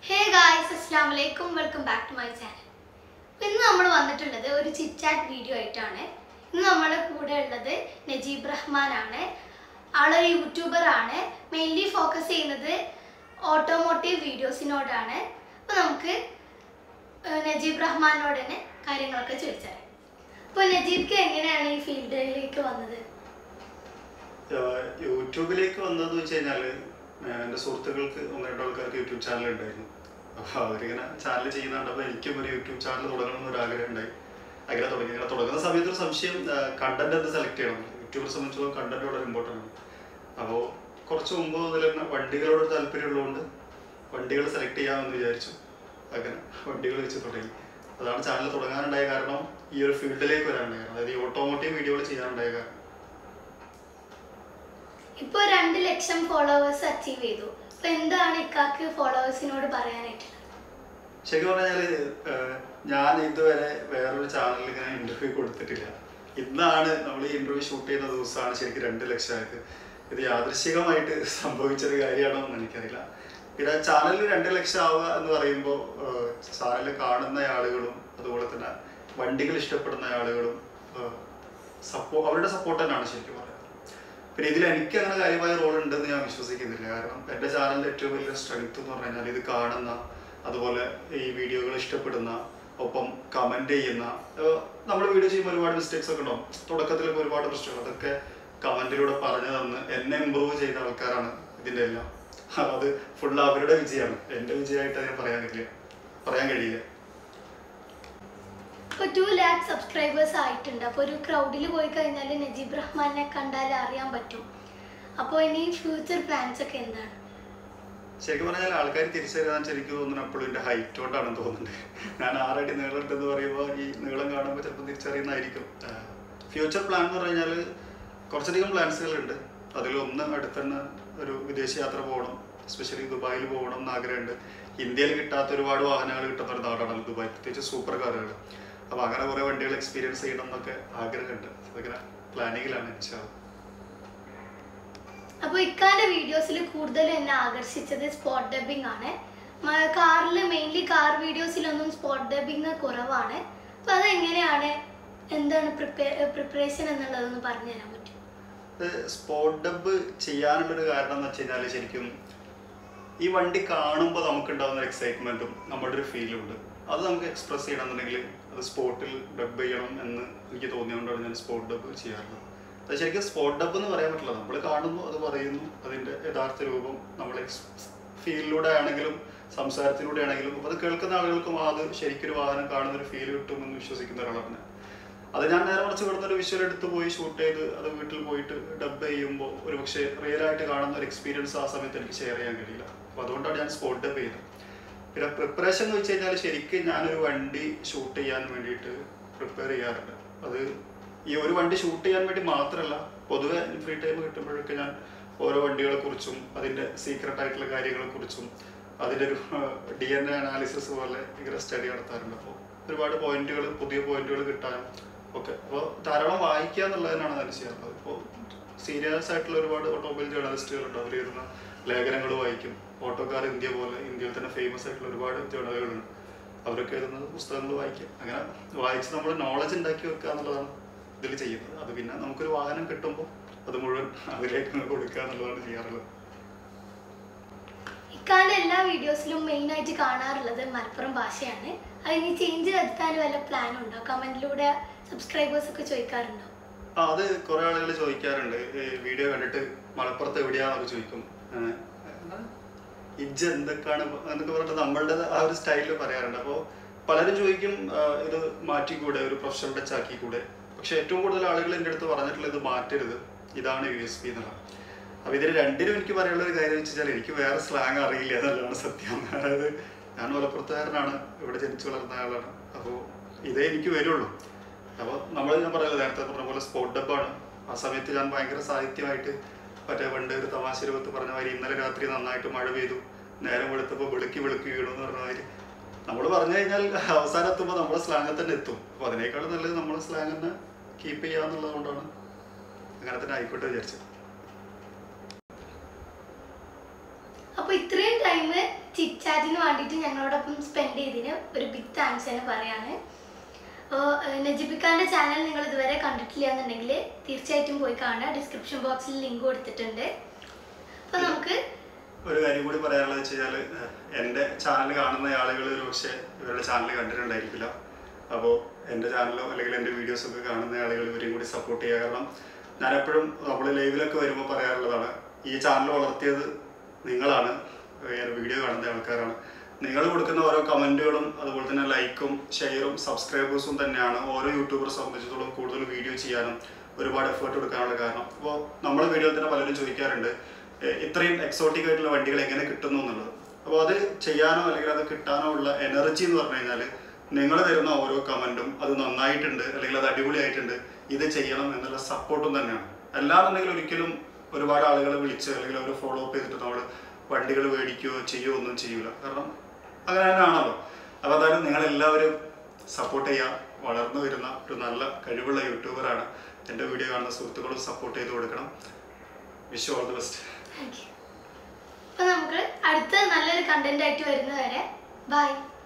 ഹേ guys അസ്സാം വലൈക്കും welcome back to my channel ഇന്ന് നമ്മൾ വന്നിട്ടുള്ളത് ഒരു ചിറ്റാറ്റ് വീഡിയോ ആയിട്ടാണ് ഇന്ന് നമ്മുടെ കൂടെ ഉള്ളത് നജീബ് റഹ്മാൻ ആണ് ആളൊരു യൂട്യൂബർ ആണ് മെയിൻലി ഫോക്കസ് ചെയ്യുന്നത് ഓട്ടോമോട്ടീവ് വീഡിയോസിനോടാണ് അപ്പോൾ നമുക്ക് ഏഹ്, നജീബ് റഹ്മാനോട് തന്നെ കാര്യങ്ങളൊക്കെ ചോദിച്ചറിയാം അപ്പോൾ നജീബ്ക്ക് എങ്ങനെയാണ് ഈ ഫീൽഡിലേക്ക് വന്നത് ആഹ് യൂട്യൂബിലേക്ക് വന്നതെന്ന് വെച്ച് കഴിഞ്ഞാല് ആഹ് എൻ്റെ സുഹൃത്തുക്കൾക്ക് ഒന്ന് രണ്ട് ആൾക്കാർക്ക് യൂട്യൂബ് ചാനൽ ഉണ്ടായിരുന്നു അപ്പോൾ അവരിങ്ങനെ ചാനൽ ചെയ്യുന്ന കണ്ടപ്പോൾ എനിക്കും ഒരു യൂട്യൂബ് ചാനൽ തുടങ്ങണം എന്നൊരു ആഗ്രഹം ഉണ്ടായി അങ്ങനെ തുടങ്ങി അങ്ങനെ തുടങ്ങുന്ന സമയത്ത് ഒരു സംശയം കണ്ടന്റ് എന്ത് സെലക്ട് ചെയ്യണം യൂട്യൂബിനെ സംബന്ധിച്ചിടത്തോളം കണ്ടന്റ് വളരെ ഇമ്പോർട്ടൻ്റ് ആണ് അപ്പോൾ കുറച്ച് മുമ്പ് മുതൽ തന്നെ വണ്ടികളോട് താല്പര്യമുള്ളതുകൊണ്ട് വണ്ടികൾ സെലക്ട് ചെയ്യാമെന്ന് വിചാരിച്ചു അങ്ങനെ വണ്ടികൾ വെച്ച് തുടങ്ങി അതാണ് ചാനൽ തുടങ്ങാനുണ്ടായ കാരണം ഈ ഒരു ഫീൽഡിലേക്ക് വരാനുണ്ടായ കാരണം അതായത് ഈ ഓട്ടോമോട്ടീവ് വീഡിയോകൾ ചെയ്യാനുണ്ടായ കാരണം ഇപ്പോൾ രണ്ട് ലക്ഷം ഫോളോവേഴ്സ് അച്ചീവ് ചെയ്തു അപ്പോൾ എന്താണ് ഇക്കാക്ക് ഫോളോവേഴ്സിനോട് പറയാനായിട്ടുള്ളത് ശരിക്കും പറഞ്ഞാല് ഏഹ്, ഞാൻ ഇതുവരെ വേറൊരു ചാനലിൽ ഇങ്ങനെ ഇന്റർവ്യൂ കൊടുത്തിട്ടില്ല ഇന്നാണ് നമ്മൾ ഈ ഇന്റർവ്യൂ ഷൂട്ട് ചെയ്യുന്ന ദിവസമാണ് ശരിക്കും രണ്ട് ലക്ഷം ആയത് ഇത് യാദൃശികമായിട്ട് സംഭവിച്ചൊരു കാര്യമാണോ എന്ന് എനിക്കറിയില്ല പിന്നെ ചാനലിൽ രണ്ട് ലക്ഷം ആവുക എന്ന് പറയുമ്പോൾ ചാനൽ കാണുന്ന ആളുകളും അതുപോലെ തന്നെ വണ്ടികൾ ഇഷ്ടപ്പെടുന്ന ആളുകളും സപ്പോ അവരുടെ സപ്പോർട്ട് തന്നെയാണ് ശരിക്കും പറയുന്നത് പിന്നെ ഇതിൽ എനിക്ക് അങ്ങനെ കാര്യമായ റോൾ ഉണ്ടെന്ന് ഞാൻ വിശ്വസിക്കുന്നില്ല കാരണം എൻ്റെ ചാനലിൻ്റെ ഏറ്റവും വലിയ സ്ട്രെങ്ത് എന്ന് പറഞ്ഞു കഴിഞ്ഞാൽ ഇത് കാണുന്ന അതുപോലെ ഈ വീഡിയോകൾ ഇഷ്ടപ്പെടുന്ന ഒപ്പം കമന്റ് ചെയ്യുന്ന നമ്മൾ വീഡിയോ ചെയ്യുമ്പോൾ ഒരുപാട് മിസ്റ്റേക്സ് ഒക്കെ ഉണ്ടാവും തുടക്കത്തിലൊക്കെ ഒരുപാട് പ്രശ്നങ്ങൾ അതൊക്കെ കമന്റിലൂടെ പറഞ്ഞു തന്ന് എന്നെ ഇമ്പ്രൂവ് ചെയ്ത ആൾക്കാരാണ് ഇതിൻ്റെ എല്ലാം അത് ഫുൾ അവരുടെ വിജയമാണ് എൻ്റെ വിജയമായിട്ട് ഞാൻ പറയാൻ കഴിയില്ല പറയാൻ കഴിയില്ല ഇപ്പോൾ ടു ലാക്ക് സബ്സ്ക്രൈബേഴ്സ് ആയിട്ടുണ്ട് അപ്പോൾ ഒരു ക്രൗഡിൽ പോയി കഴിഞ്ഞാൽ നജീബ് റഹ്മാനെ കണ്ടാൽ അറിയാൻ പറ്റും അപ്പോൾ ഇനി ഫ്യൂച്ചർ പ്ലാൻസ് ഒക്കെ എന്താണ് ശരിക്കും പറഞ്ഞാൽ ആൾക്കാർ തിരിച്ചറിയാൻ ശരിക്കും തോന്നുന്നു അപ്പോഴും എൻ്റെ ഹൈറ്റ് കൊണ്ടാണെന്ന് തോന്നുന്നുണ്ട് ഞാൻ ആറടി നീളമുണ്ടെന്ന് പറയുമ്പോൾ ഈ നീളം കാണുമ്പോൾ ചിലപ്പോൾ തിരിച്ചറിയുന്നതായിരിക്കും ഫ്യൂച്ചർ പ്ലാൻ എന്ന് പറഞ്ഞു കഴിഞ്ഞാൽ കുറച്ചധികം പ്ലാൻസുകളുണ്ട് അതിലൊന്ന് അടുത്തന്നെ ഒരു വിദേശ യാത്ര പോകണം എസ്പെഷ്യലി ദുബായിൽ പോകണം എന്ന് ആഗ്രഹമുണ്ട് ഇന്ത്യയിൽ കിട്ടാത്ത ഒരുപാട് വാഹനങ്ങൾ കിട്ടുന്ന ഒരു നാടാണല്ലോ ദുബായ് പ്രത്യേകിച്ച് സൂപ്പർ കാറുകൾ അപ്പോൾ അങ്ങനെ കുറേ വണ്ടികൾ എക്സ്പീരിയൻസ് ചെയ്യണം എന്നൊക്കെ ആഗ്രഹമുണ്ട് അതിങ്ങനെ പ്ലാനിങ്ങിലാണ് ഇൻഷാല് അപ്പോൾ ഇക്കാന്റെ വീഡിയോസിൽ കൂടുതൽ എന്നെ ആകർഷിച്ചത് സ്പോട്ട് ഡബിംഗ് ആണ് കാറിൽ മെയിൻലി കാർ വീഡിയോസിലൊന്നും സ്പോട്ട് ഡബിങ് കുറവാണ് അപ്പോൾ അതെങ്ങനെയാണ് എന്താണ് പ്രിപ്പറേഷൻ എന്നുള്ളതൊന്ന് പറഞ്ഞു തരാൻ പറ്റും സ്പോട്ട് ഡബ് ചെയ്യാനുള്ളൊരു കാരണം എന്ന് വെച്ച് കഴിഞ്ഞാൽ ശരിക്കും ഈ വണ്ടി കാണുമ്പോൾ നമുക്കുണ്ടാകുന്ന ഒരു എക്സൈറ്റ്മെന്റും നമ്മുടെ ഒരു ഫീലും ഉണ്ട് അത് നമുക്ക് എക്സ്പ്രസ് ചെയ്യണമെന്നുണ്ടെങ്കിൽ അത് സ്പോട്ടിൽ ഡബ് ചെയ്യണം എന്ന് എനിക്ക് തോന്നിയതുകൊണ്ടാണ് ഞാൻ സ്പോട്ട് ഡബ് ചെയ്യാറുള്ളത് അത് ശരിക്കും സ്പോട്ട് ഡബ് എന്ന് പറയാൻ പറ്റില്ല നമ്മൾ കാണുന്നു അത് പറയുന്നു അതിൻ്റെ യഥാർത്ഥ രൂപം നമ്മൾ ഫീലിലൂടെ ആണെങ്കിലും സംസാരത്തിലൂടെ ആണെങ്കിലും അത് കേൾക്കുന്ന ആളുകൾക്കും അത് ശരിക്കൊരു വാഹനം കാണുന്ന ഒരു ഫീൽ കിട്ടുമെന്ന് വിശ്വസിക്കുന്ന ഒരാളാണ് ഞാൻ. അത് ഞാൻ നേരെ മറിച്ച് ഇവിടുന്ന് ഒരു വിഷ്വൽ എടുത്ത് പോയി ഷൂട്ട് ചെയ്ത് അത് വീട്ടിൽ പോയിട്ട് ഡബ് ചെയ്യുമ്പോൾ ഒരു പക്ഷേ റിയൽ ആയിട്ട് കാണുന്ന ഒരു എക്സ്പീരിയൻസ് ആ സമയത്ത് എനിക്ക് ഷെയർ ചെയ്യാൻ കഴിയില്ല അപ്പോൾ അതുകൊണ്ടാണ് ഞാൻ സ്പോട്ട് ഡബ് ചെയ്തത് പിന്നെ പ്രിപ്പറേഷൻ എന്ന് വെച്ച് കഴിഞ്ഞാൽ ശരിക്കും ഞാനൊരു വണ്ടി ഷൂട്ട് ചെയ്യാൻ വേണ്ടിയിട്ട് പ്രിപ്പയർ ചെയ്യാറുണ്ട് അത് ഈ ഒരു വണ്ടി ഷൂട്ട് ചെയ്യാൻ വേണ്ടി മാത്രമല്ല പൊതുവെ ഫ്രീ ടൈം കിട്ടുമ്പോഴൊക്കെ ഞാൻ ഓരോ വണ്ടികളെ കുറിച്ചും അതിൻ്റെ സീക്രട്ട് ആയിട്ടുള്ള കാര്യങ്ങളെ കുറിച്ചും അതിൻ്റെ ഒരു ഡി എൻ എ അനാലിസിസ് പോലെ ഇങ്ങനെ സ്റ്റഡി നടത്താറുണ്ട് അപ്പോൾ ഒരുപാട് പോയിന്റുകൾ പുതിയ പോയിന്റുകൾ കിട്ടാനും ഒക്കെ അപ്പോൾ ധാരാളം വായിക്കുക എന്നുള്ളതിനാണ് ഞാൻ ചെയ്യാറുള്ളത് ഇപ്പോൾ സീരിയസ് ആയിട്ടുള്ള ഒരുപാട് ഓട്ടോമൊബൈൽ ജേർണലിസ്റ്റുകളുണ്ട് അവർ എഴുതുന്ന ലേഖനങ്ങൾ വായിക്കും ഓട്ടോക്കാർ ഇന്ത്യ പോലെ ഇന്ത്യയിൽ തന്നെ ഫേമസ് ആയിട്ടുള്ള ഒരുപാട് ജേർണലുകളുണ്ട് അവരൊക്കെ എഴുതുന്നത് പുസ്തകങ്ങൾ വായിക്കും അങ്ങനെ വായിച്ച് നമ്മൾ നോളജ് ഉണ്ടാക്കി വെക്കുക എന്നുള്ളതാണ് ഇതിൽ ചെയ്യുന്നത് അത് പിന്നെ നമുക്കൊരു വാഹനം കിട്ടുമ്പോൾ അത് മുഴുവൻ അതിലേക്ക് അങ്ങ് കൊടുക്കുക എന്നുള്ളതാണ് ചെയ്യാറുള്ളത് ഇക്കാന്റെ എല്ലാ വീഡിയോസിലും മെയിൻ ആയിട്ട് കാണാറുള്ളത് മലപ്പുറം ഭാഷയാണ് അതിന് ചേഞ്ച് വരുത്താൻ വല്ല പ്ലാൻ ഉണ്ടോ കമന്റിലൂടെ സബ്സ്ക്രൈബേഴ്സ് ഒക്കെ ചോദിക്കാറുണ്ടോ ആ അത് കുറെ ആളുകൾ ചോദിക്കാറുണ്ട് ഈ വീഡിയോ കണ്ടിട്ട് മലപ്പുറത്ത് എവിടെയാണെന്നൊക്കെ ചോദിക്കും ഏഹ്, എന്താ? ഇജ്ജ് എന്തൊക്കെയാണ് ഇപ്പൊ എന്നൊക്കെ പറഞ്ഞിട്ട് നമ്മളുടെ ആ ഒരു സ്റ്റൈലിൽ പറയാറുണ്ട് അപ്പോൾ പലരും ചോദിക്കും ആ, ഇത് മാറ്റിക്കൂടെ ഒരു പ്രൊഫഷണൽ ടച്ച് ആക്കിക്കൂടെ പക്ഷെ ഏറ്റവും കൂടുതൽ ആളുകൾ എൻ്റെ അടുത്ത് പറഞ്ഞിട്ടുള്ളത് ഇത് മാറ്റരുത് ഇതാണ് യു എസ് പി എന്നുള്ളത് അപ്പൊ ഇതിൽ രണ്ടിനും എനിക്ക് പറയാനുള്ള ഒരു കാര്യം വെച്ച് വെച്ചാൽ എനിക്ക് വേറെ സ്ലാങ് അറിയില്ല എന്നുള്ളതാണ് സത്യം അതായത് ഞാൻ മലപ്പുറത്തുകാരനാണ് ഇവിടെ ജനിച്ചു വളർന്ന ആളാണ് അപ്പോൾ ഇതേ എനിക്ക് വരുള്ളൂ അപ്പോൾ നമ്മൾ ഞാൻ പറയല്ലോ നേരത്തെ പറഞ്ഞ പോലെ സ്പോട്ട് ഡബ്ബാണ് ആ സമയത്ത് ഞാൻ ഭയങ്കര സാഹിത്യമായിട്ട് മറ്റേ പണ്ട് ഒരു തമാശ രൂപത്ത് പറഞ്ഞ മാതിരി ഇന്നലെ രാത്രി നന്നായിട്ട് മഴ പെയ്തു നേരം വെളുത്തപ്പോൾ വെളുക്കി വെളുക്കി വീണു എന്ന് പറഞ്ഞ മാതിരി നമ്മൾ പറഞ്ഞു കഴിഞ്ഞാൽ അവസാനം എത്തുമ്പോൾ നമ്മുടെ സ്ലാങ്ങിൽ തന്നെ എത്തും അപ്പോൾ അതിനേക്കാളും നല്ലത് നമ്മുടെ സ്ലാങ് തന്നെ കീപ്പ് ചെയ്യാന്നുള്ളത് കൊണ്ടാണ് അങ്ങനെ തന്നെ ആയിക്കോട്ടെ വിചാരിച്ചത് അപ്പോൾ ഇത്രയും ടൈം ചിറ്റാറ്റിന് വേണ്ടിയിട്ട് ഞങ്ങളോടൊപ്പം സ്പെൻഡ് ചെയ്തതിന് ഒരു ബിഗ് താങ്ക്സ് തന്നെ പറയാണ് അപ്പോൾ നജിബിക്കാൻ്റെ ചാനൽ നിങ്ങൾ ഇതുവരെ കണ്ടിട്ടില്ല എന്നുണ്ടെങ്കിൽ തീർച്ചയായിട്ടും പോയി കാണുക ഡിസ്ക്രിപ്ഷൻ ബോക്സിൽ ലിങ്ക് കൊടുത്തിട്ടുണ്ട് അപ്പോൾ നമുക്ക് ഒരു കാര്യം കൂടി പറയാനുള്ളത് വെച്ച് കഴിഞ്ഞാൽ എൻ്റെ ചാനൽ കാണുന്ന ആളുകൾ ഒരു പക്ഷേ ഇവരുടെ ചാനൽ കണ്ടിട്ടുണ്ടായിരിക്കില്ല അപ്പോൾ എൻ്റെ ചാനലോ അല്ലെങ്കിൽ എൻ്റെ വീഡിയോസ് ഒക്കെ കാണുന്ന ആളുകൾ ഇവരെയും കൂടി സപ്പോർട്ട് ചെയ്യുക കാരണം ഞാൻ എപ്പോഴും നമ്മൾ ലൈവിലൊക്കെ വരുമ്പോൾ പറയാറുള്ളതാണ് ഈ ചാനൽ വളർത്തിയത് നിങ്ങളാണ് ഞാൻ വീഡിയോ കാണുന്ന ആൾക്കാരാണ് നിങ്ങൾ കൊടുക്കുന്ന ഓരോ കമൻറ്റുകളും അതുപോലെ തന്നെ ലൈക്കും ഷെയറും സബ്സ്ക്രൈബേഴ്സും തന്നെയാണ് ഓരോ യൂട്യൂബറെ സംബന്ധിച്ചിടത്തോളം കൂടുതൽ വീഡിയോ ചെയ്യാനും ഒരുപാട് എഫേർട്ട് കൊടുക്കാനുള്ള കാരണം അപ്പോൾ നമ്മൾ വീഡിയോയിൽ തന്നെ പലരും ചോദിക്കാറുണ്ട് "ഏ, ഇത്രയും എക്സോട്ടിക് ആയിട്ടുള്ള വണ്ടികൾ എങ്ങനെ കിട്ടുന്നു എന്നുള്ളത് അപ്പോൾ അത് ചെയ്യാനോ അല്ലെങ്കിൽ അത് കിട്ടാനോ ഉള്ള എനർജി എന്ന് പറഞ്ഞു കഴിഞ്ഞാൽ നിങ്ങൾ തരുന്ന ഓരോ കമൻറ്റും അത് നന്നായിട്ടുണ്ട് അല്ലെങ്കിൽ അത് അടിപൊളിയായിട്ടുണ്ട് ഇത് ചെയ്യണം എന്നുള്ള സപ്പോർട്ടും തന്നെയാണ് അല്ലാന്നുണ്ടെങ്കിൽ ഒരിക്കലും ഒരുപാട് ആളുകളെ വിളിച്ച് അല്ലെങ്കിൽ അവർ ഫോളോ അപ്പ് ചെയ്തിട്ട് നമ്മൾ വണ്ടികൾ മേടിക്കുകയോ ചെയ്യുകയോ ഒന്നും ചെയ്യൂല കാരണം അങ്ങനെ തന്നെയാണല്ലോ അപ്പോൾ അതായത് നിങ്ങളെല്ലാവരും സപ്പോർട്ട് ചെയ്യുക വളർന്നു വരുന്ന ഒരു നല്ല കഴിവുള്ള യൂട്യൂബറാണ് എൻ്റെ വീഡിയോ കാണുന്ന സുഹൃത്തുക്കളും സപ്പോർട്ട് ചെയ്ത് കൊടുക്കണം wish all the best thank you അപ്പോൾ നമുക്ക് അടുത്ത നല്ലൊരു കണ്ടന്റ് ആയിട്ട് വരുന്നവരെ ബൈ